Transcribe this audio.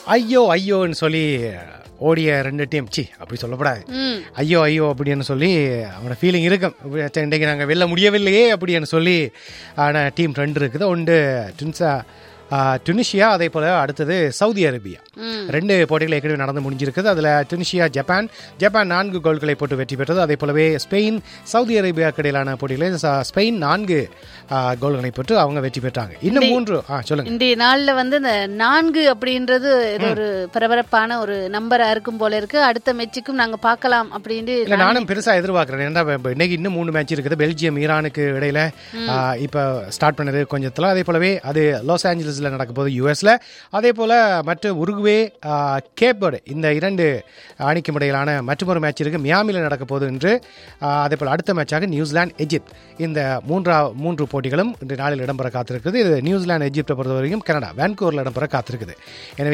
ஐயோ ஐயோன்னு சொல்லி ஓடிய ரெண்டு டீம் சி அப்படி சொல்லக்கூடாது ம் ஐயோ ஐயோ அப்படின்னு சொல்லி அவனோட ஃபீலிங் இருக்கும் இப்படி, ச்சே, இன்றைக்கு நாங்கள் வெளில முடியவில்லையே அப்படின்னு சொல்லி ஆனால் டீம் ரெண்டு இருக்குது ஒன்று டுன்சா டுனிஷியா அதே போல் அடுத்தது சவுதி அரேபியா ம். ரெண்டு போட்டிகள் ஏற்கனவே நடந்து முடிஞ்சிருக்குது அதில் டுனிஷியா ஜப்பான் ஜப்பான் நான்கு கோல்களை போட்டு வெற்றி பெற்றது அதே போலவே ஸ்பெயின் சவுதி அரேபியாவுக்கு இடையிலான போட்டிகளில் ச- ஸ்பெயின் நான்கு ஆ, கோல்களை பெற்று அவங்க வெற்றி பெற்றாங்க இன்னும் மூன்று ஆ சொல்லுங்க இன்றைய நாள்ல வந்து இந்த நான்கு அப்படின்றது ஏதோ ஒரு பரபரப்பான ஒரு நம்பரா இருக்கும் போல இருக்கு அடுத்த மெச்சுக்கும் நாங்க பார்க்கலாம் அப்படின்னு இல்ல நானும் பெருசா எதிர்பார்க்கறேன் ஏன்னா இப்ப இன்னைக்கு இன்னும் மூணு மேட்ச் இருக்குது பெல்ஜியம் ஈரானுக்கு இடையில ஆ, இப்ப ஸ்டார்ட் பண்ணது கொஞ்சத்துல அதே போலவே அது லாஸ் ஏஞ்சலஸ்ல நடக்க போகுது யூஎஸ்ல அதே போல மற்ற உருகுவே கேப்பர்டு இந்த இரண்டு அணிக்கும் இடையிலான மற்றொரு மேட்ச் இருக்கு மியாமில நடக்க போகுது என்று ஆ, அதே போல அடுத்த மேட்சாக நியூசிலாந்து எஜிப்த் இந்த மூன்றா மூன்று போட்டிகளும் இன்று நாளில் இடம்பெற காத்திருக்குது இது நியூசிலாந்து எஜிப்தை பொறுத்த வரைக்கும் கனடா வேன்கூவரில் இடம்பெற காத்திருக்குது எனவே